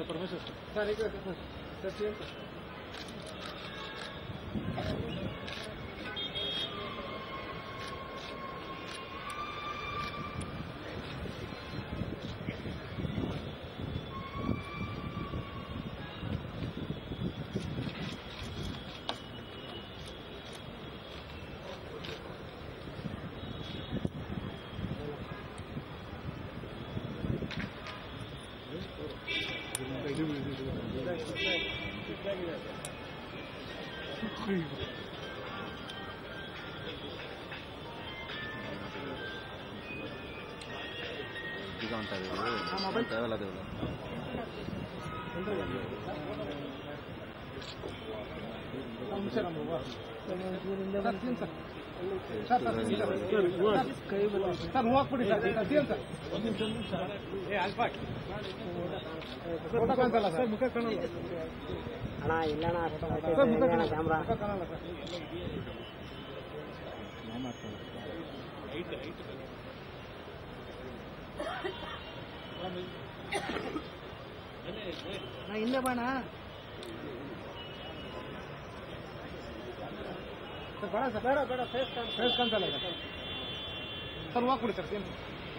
Sir Parameshwar sir sir ಈಗ sir sir C M sir ಈಗ ಅಂತ ಟ್ರಾವೆಲ್ ಅದೇವಲ್ಲ ನಿಮಿಷ ನಮ್ಮ sir C M sir sir sir C M sir sir ಹೂ ಹಾಕ್ಬಿಡಿ sir sir C M sir ಒಂದು ನಿಮಿಷ ಒಂದು ನಿಮಿಷ ಏ ಅಲ್ಪ ಫೋಟೋ ಕಾಣ್ತಲ್ಲ ಸರ್ ಮುಖ ಕಾಣಲ್ಲ ಅಣ್ಣ ಇಲ್ಲಣ್ಣ ಸರ್ ಮುಖ ಕಾಣಲ್ಲ ಕ್ಯಾಮ್ರಾ ಮುಖ ಕಾಣಲ್ಲ ಸರ್ ನಾ ಹಿಂದೆ ಬಾಣ ಸರ್ ಬೇಡ ಸರ್ ಬೇಡ ಬೇಡ ಫೇಸ್ ಕಾಣ್ ಫೇಸ್ ಕಾಣ್ತಲ್ಲ ಈಗ ಸರ್ ಹೂ ಹಾಕ್ಬಿಡಿ ಸರ್ ಸಿ ಎಂ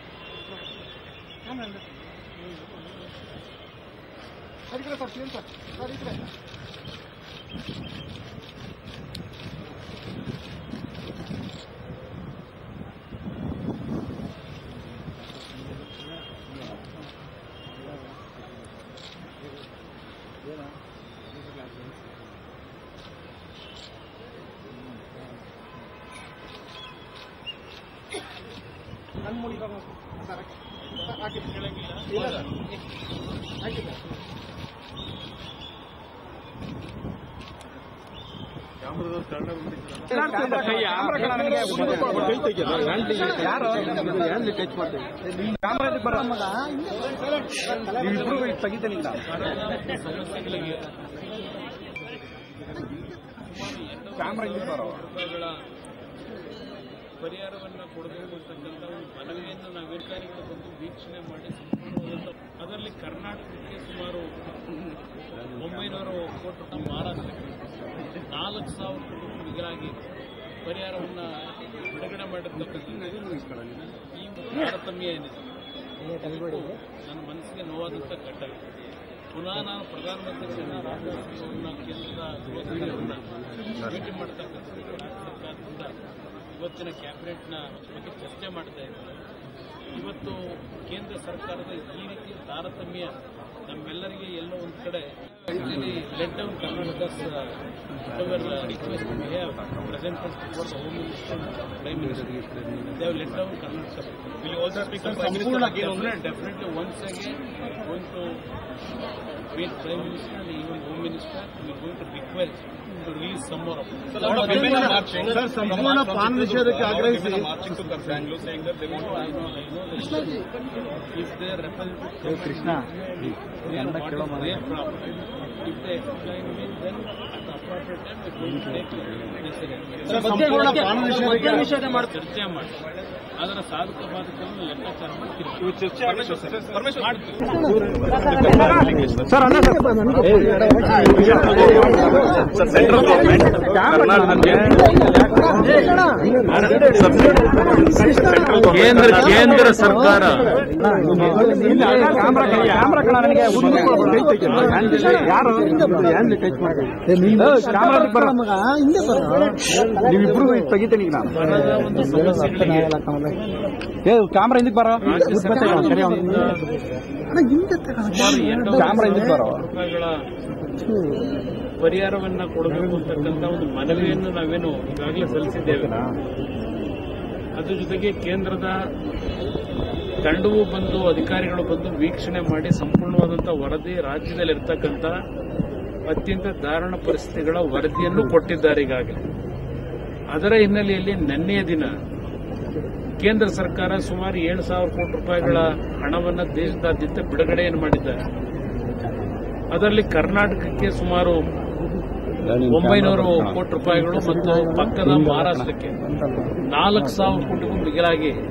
ಸರ್ ಈ ಕಡೆ sir C M sir sir ಈ ಕಡೆ ನನ್ನ ಮುಡಿ ಸರ್ ಸರ್ ಹಾಕಿ ಇಲ್ಲ ಸರ್ ಹಾಕಿ ಸರ್ ರೂಪಾಯಿಗಳ ಪರಿಹಾರವನ್ನು ಕೊಡಬೇಕು ಅಂತಕ್ಕಂಥ ಒಂದು ಮನವಿಯನ್ನು ನಾವು ಅಧಿಕಾರಿಗಳು ಬಂದು ವೀಕ್ಷಣೆ ಮಾಡಿ ಸಂಪೂರ್ಣವಾದಂಥ ಅದರಲ್ಲಿ ಕರ್ನಾಟಕಕ್ಕೆ ಸುಮಾರು ಒಂಬೈನೂರ ಕೋಟಿ ರೂಪಾಯಿ ಮಹಾರಾಷ್ಟ್ರಕ್ಕೆ ನಾಲ್ಕು ಸಾವಿರ ಕೋಟಿ ರೂಪಾಯಿಗಳಾಗಿ ಪರಿಹಾರವನ್ನು ಬಿಡುಗಡೆ ಮಾಡಿರ್ತಕ್ಕಂಥ ಈ ತಾರತಮ್ಯ ಏನಿದೆ ಇವತ್ತು ನನ್ನ ಮನಸ್ಸಿಗೆ ನೋವಾದಂಥ ಘಟ್ಟ ಪುನಃ ನಾನು ಪ್ರಧಾನಮಂತ್ರಿಗಳನ್ನ ರಾಮದಾಸರನ್ನ ಕೇಂದ್ರದ ಗೃಹಸಚಿವರನ್ನ ಭೇಟಿ ಮಾಡ್ತಕ್ಕಂಥ ರಾಜ್ಯ ಸರ್ಕಾರದಿಂದ ಇವತ್ತಿನ ಕ್ಯಾಬಿನೆಟ್ನ ಬಗ್ಗೆ ಚರ್ಚೆ ಮಾಡ್ತಾ ಇದ್ದಾರೆ ಇವತ್ತು ಕೇಂದ್ರ ಸರ್ಕಾರದ ಈ ರೀತಿಯ ತಾರತಮ್ಯ ನಮ್ಮೆಲ್ಲರಿಗೆ ಎಲ್ಲೋ ಒಂದು ಕಡೆ let down Karnataka request presented for the home minister prime minister they have let down Karnataka will also speak definitely once again going to meet Prime Minister and even Home Minister, we are going to request to release some more of them. ಸಂಪೂರ್ಣ ಪಾನ್ ನಿಷೇಧಕ್ಕೆ ಆಗ್ರಹಿಸಿ marching to Bangalore saying that they want to. I know, I know. that If they are representative, Krishna they are what is their problem. If they explain me, then at the appropriate time, we are going to take necessary. ಸಂಪೂರ್ಣ ಪಾನ್ ನಿಷೇಧಕ್ಕೆ ಚರ್ಚೆ ಮಾಡಿ ಅದರ ಸಾಧಕ ಬಾಧಕವನ್ನು ಲೆಕ್ಕಾಚಾರ ಮಾಡಿ sir ಅಣ್ಣ ಕೇಂದ್ರ ಕೇಂದ್ರ ಸರ್ಕಾರ ನೀವಿಬ್ರು ತೆಗಿತೇನೆ ಈಗ ನಾನು ಬರದ ಒಂದು ಸಮಸ್ಯೆಗಳಿಗೆ ಕ್ಯಾಮ್ರಾ ಹಿಂದಕ್ಕೆ ಬರೋ ರಾಜ್ಯ ಸರ್ಕಾರದಿಂದ ಸುಮಾರು ಎರಡು ಕ್ಯಾಮ್ರಾ ಹಿಂದಕ್ಕೆ ಬರೋ ರೂಪಾಯಿಗಳ ಪರಿಹಾರವನ್ನ ಕೊಡಬೇಕು ಅಂತಕ್ಕಂಥ ಒಂದು ಮನವಿಯನ್ನು ನಾವೇನು ಈಗಾಗಲೇ ಸಲ್ಲಿಸಿದ್ದೇವೆ ಅದ್ರ ಜೊತೆಗೆ ಕೇಂದ್ರದ ತಂಡವು ಬಂದು ಅಧಿಕಾರಿಗಳು ಬಂದು ವೀಕ್ಷಣೆ ಮಾಡಿ ಸಂಪೂರ್ಣವಾದಂಥ ವರದಿ ರಾಜ್ಯದಲ್ಲಿ ಇರ್ತಕ್ಕಂಥ ಅತ್ಯಂತ ದಾರುಣ ಪರಿಸ್ಥಿತಿಗಳ ವರದಿಯನ್ನು ಕೊಟ್ಟಿದ್ದಾರೆ ಈಗಾಗಲೇ ಅದರ ಹಿನ್ನೆಲೆಯಲ್ಲಿ ನಿನ್ನೆಯ ದಿನ ಕೇಂದ್ರ ಸರ್ಕಾರ ಸುಮಾರು ಏಳು ಸಾವಿರ ಕೋಟಿ ರೂಪಾಯಿಗಳ ಹಣವನ್ನು ದೇಶದಾದ್ಯಂತ ಬಿಡುಗಡೆಯನ್ನು ಮಾಡಿದ್ದಾರೆ ಅದರಲ್ಲಿ ಕರ್ನಾಟಕಕ್ಕೆ ಸುಮಾರು ಒಂಬೈನೂರು ಕೋಟಿ ರೂಪಾಯಿಗಳು ಮತ್ತು ಪಕ್ಕದ ಮಹಾರಾಷ್ಟ್ರಕ್ಕೆ ನಾಲ್ಕು ಸಾವಿರ ಕೋಟಿಗೂ ಮಿಗಿಲಾಗಿ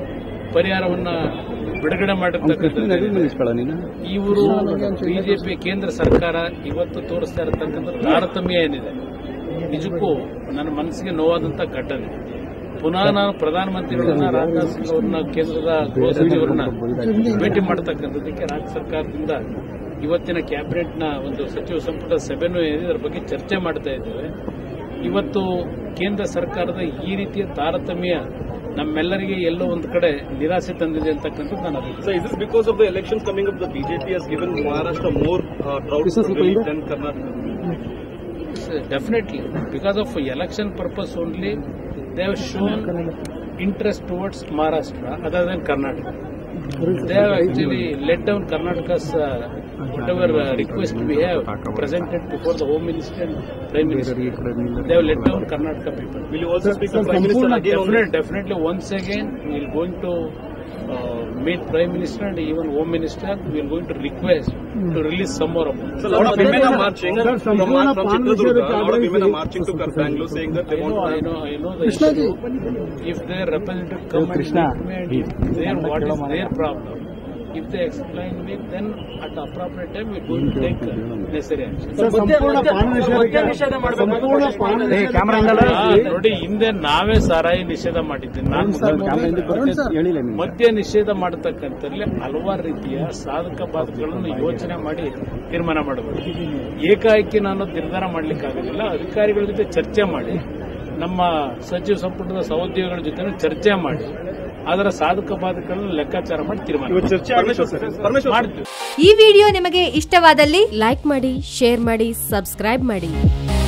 ಪರಿಹಾರವನ್ನ ಬಿಡುಗಡೆ ಮಾಡಿರ್ತಕ್ಕಂಥ ನೀನು ಇವರು ಬಿಜೆಪಿ ಕೇಂದ್ರ ಸರ್ಕಾರ ಇವತ್ತು ತೋರಿಸ್ತಾ ಇರತಕ್ಕಂಥ ತಾರತಮ್ಯ ಏನಿದೆ ನಿಜಕ್ಕೂ ನನ್ನ ಮನಸ್ಸಿಗೆ ನೋವಾದಂತ ಘಟನೆ ಪುನಃ ನಾನು ಪ್ರಧಾನಮಂತ್ರಿಗಳನ್ನ ರಾಜನಾಥ್ ಸಿಂಗ್ ಅವ್ರನ್ನ ಕೇಂದ್ರದ ಗೃಹ ಸಚಿವರನ್ನ ಭೇಟಿ ಮಾಡತಕ್ಕಂಥದ್ದಕ್ಕೆ ರಾಜ್ಯ ಸರ್ಕಾರದಿಂದ ಇವತ್ತಿನ ಕ್ಯಾಬಿನೆಟ್ನ ಒಂದು ಸಚಿವ ಸಂಪುಟ ಸಭೆನೂ ಏನಿದೆ ಅದರ ಬಗ್ಗೆ ಚರ್ಚೆ ಮಾಡ್ತಾ ಇದ್ದೇವೆ ಇವತ್ತು ಕೇಂದ್ರ ಸರ್ಕಾರದ ಈ ರೀತಿಯ ತಾರತಮ್ಯ ನಮ್ಮೆಲ್ಲರಿಗೆ ಎಲ್ಲೋ ಒಂದು ಕಡೆ ನಿರಾಸೆ ತಂದಿದೆ ಅಂತಕ್ಕಂಥದ್ದು ನನ್ನ ಅಭಿಪ್ರಾಯ So is this because of the elections coming up, the BJP has given Maharashtra more uh, drought relief than Karnataka? definitely because of election purpose only they have shown interest towards Maharashtra other than Karnataka. They have actually let down Karnataka's uh, whatever uh, request we have presented before the Home Minister and Prime Minister. They have let down Karnataka people. Will you also speak to Prime Minister again on this? Definitely, definitely once again we are going to uh, meet Prime Minister and even Home Minister. We are going to request to release some more amount. So a lot of women are marching from, from Chitradurga, a lot of women are marching to Bangalore saying that they I want know, to I know, I know the issue. If their representative come and meet me and if their what is their problem, if they explain me, then at the appropriate time we're going to take uh, necessary action. ಸಂಪೂರ್ಣ ಪಾನ ನಿಷೇಧ ಸಂಪೂರ್ಣ ಪಾನ ಆ, ನೋಡಿ ಹಿಂದೆ ನಾವೇ ಸಾರಾಯಿ ನಿಷೇಧ ಮಾಡಿದ್ದೆ ನಾನು ಹೇಳಿಲ್ಲ ಮದ್ಯ ನಿಷೇಧ ಮಾಡತಕ್ಕಂಥಲ್ಲಿ ಹಲವಾರು ರೀತಿಯ ಸಾಧಕ ಬಾಧಕಗಳನ್ನು ಯೋಚನೆ ಮಾಡಿ ತೀರ್ಮಾನ ಮಾಡಬೇಕು ಏಕಾಏಕಿ ನಾನು ನಿರ್ಧಾರ ಮಾಡಲಿಕ್ಕಾಗಲಿಲ್ಲ ಅಧಿಕಾರಿಗಳ ಜೊತೆ ಚರ್ಚೆ ಮಾಡಿ ನಮ್ಮ ಸಚಿವ ಸಂಪುಟದ ಸಹೋದ್ಯೋಗಿಗಳ ಜೊತೆ ಚರ್ಚೆ ಮಾಡಿ ಅದರ ಸಾಧಕ ಬಾಧಕಗಳನ್ನು ಲೆಕ್ಕಾಚಾರ ಮಾಡಿ ತೀರ್ಮಾನ ಮಾಡ್ತೀವಿ. ಮಾಡ್ತೀವಿ ಈ ವಿಡಿಯೋ ನಿಮಗೆ ಇಷ್ಟವಾದಲ್ಲಿ ಲೈಕ್ ಮಾಡಿ ಶೇರ್ ಮಾಡಿ ಸಬ್ಸ್ಕ್ರೈಬ್ ಮಾಡಿ